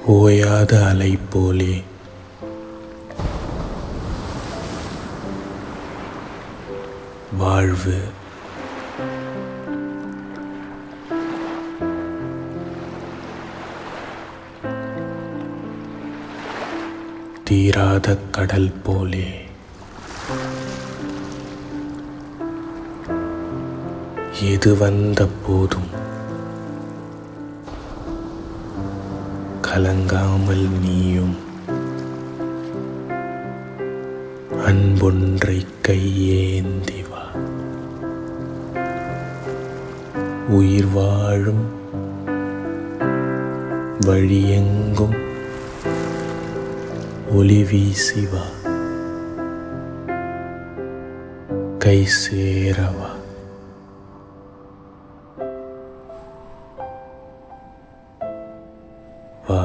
ஓயாத அலை போலே வாழ்வு தீராத கடல் போலே எது வந்த போதும் கலங்காமல் நீயும் அன்பொன்றை கையேந்தி வா உயிர் வாழும் வழியெங்கும் ஒளி வீசி வா கை சேரவா வா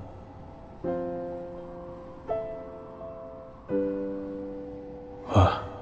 வா